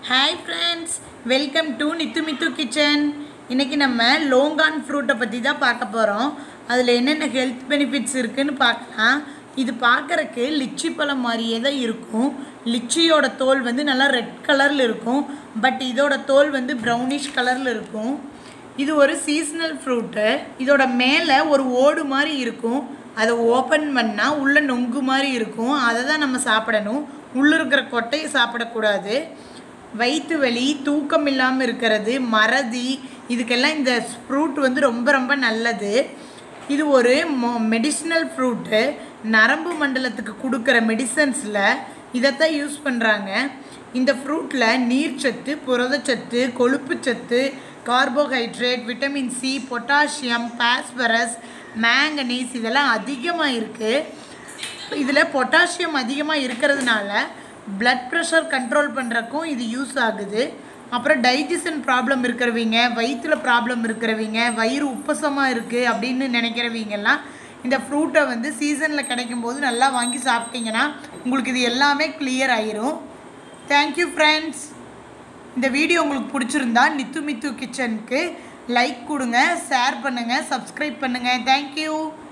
hi friends welcome to Nithu Mithu kitchen இன்றைக்கி நம்ம லோங்கான் ஃப்ரூட்டை பற்றி தான் பார்க்க போகிறோம் அதில் என்னென்ன ஹெல்த் பெனிஃபிட்ஸ் இருக்குன்னு பார்க்கலாம் இது பார்க்குறக்கு லிச்சி பழம் மாதிரியே தான் இருக்கும் லிச்சியோட தோல் வந்து நல்லா ரெட் கலரில் இருக்கும் பட் இதோட தோல் வந்து ப்ரௌனிஷ் கலரில் இருக்கும் இது ஒரு சீசனல் ஃப்ரூட்டு இதோட மேலே ஒரு ஓடு மாதிரி இருக்கும் அதை ஓப்பன் பண்ணால் உள்ள நொங்கு மாதிரி இருக்கும் அதை தான் நம்ம சாப்பிடணும் உள்ளே இருக்கிற கொட்டையை சாப்பிடக்கூடாது வயிற்று வலி தூக்கம் இல்லாமல் இருக்கிறது மறதி இதுக்கெல்லாம் இந்த ஃப்ரூட் வந்து ரொம்ப ரொம்ப நல்லது இது ஒரு மெடிசினல் ஃப்ரூட்டு நரம்பு மண்டலத்துக்கு கொடுக்குற மெடிசன்ஸில் இதைத்தான் யூஸ் பண்ணுறாங்க இந்த ஃப்ரூட்டில் நீர்ச்சத்து புரதச்சத்து கொழுப்புச்சத்து carbohydrate vitamin C potassium phosphorus manganese இதெல்லாம் அதிகமாக இருக்குது இதில் பொட்டாசியம் அதிகமாக இருக்கிறதுனால பிளட் ப்ரெஷர் கண்ட்ரோல் பண்ணுறக்கும் இது யூஸ் ஆகுது அப்புறம் டைஜஷன் ப்ராப்ளம் இருக்கிறவங்க வயிற்றில் ப்ராப்ளம் இருக்கிறவங்க வயிறு உப்பசமாக இருக்குது அப்படின்னு நினைக்கிறவங்கெல்லாம் இந்த ஃப்ரூட்டை வந்து சீசனில் கிடைக்கும் போது நல்லா வாங்கி சாப்பிட்டீங்கன்னா உங்களுக்கு இது எல்லாமே கிளியர் ஆயிரும் தேங்க்யூ ஃப்ரெண்ட்ஸ் இந்த வீடியோ உங்களுக்கு பிடிச்சிருந்தா நித்து மித்து கிச்சனுக்கு லைக் கொடுங்க ஷேர் பண்ணுங்கள் சப்ஸ்கிரைப் பண்ணுங்கள் தேங்க்யூ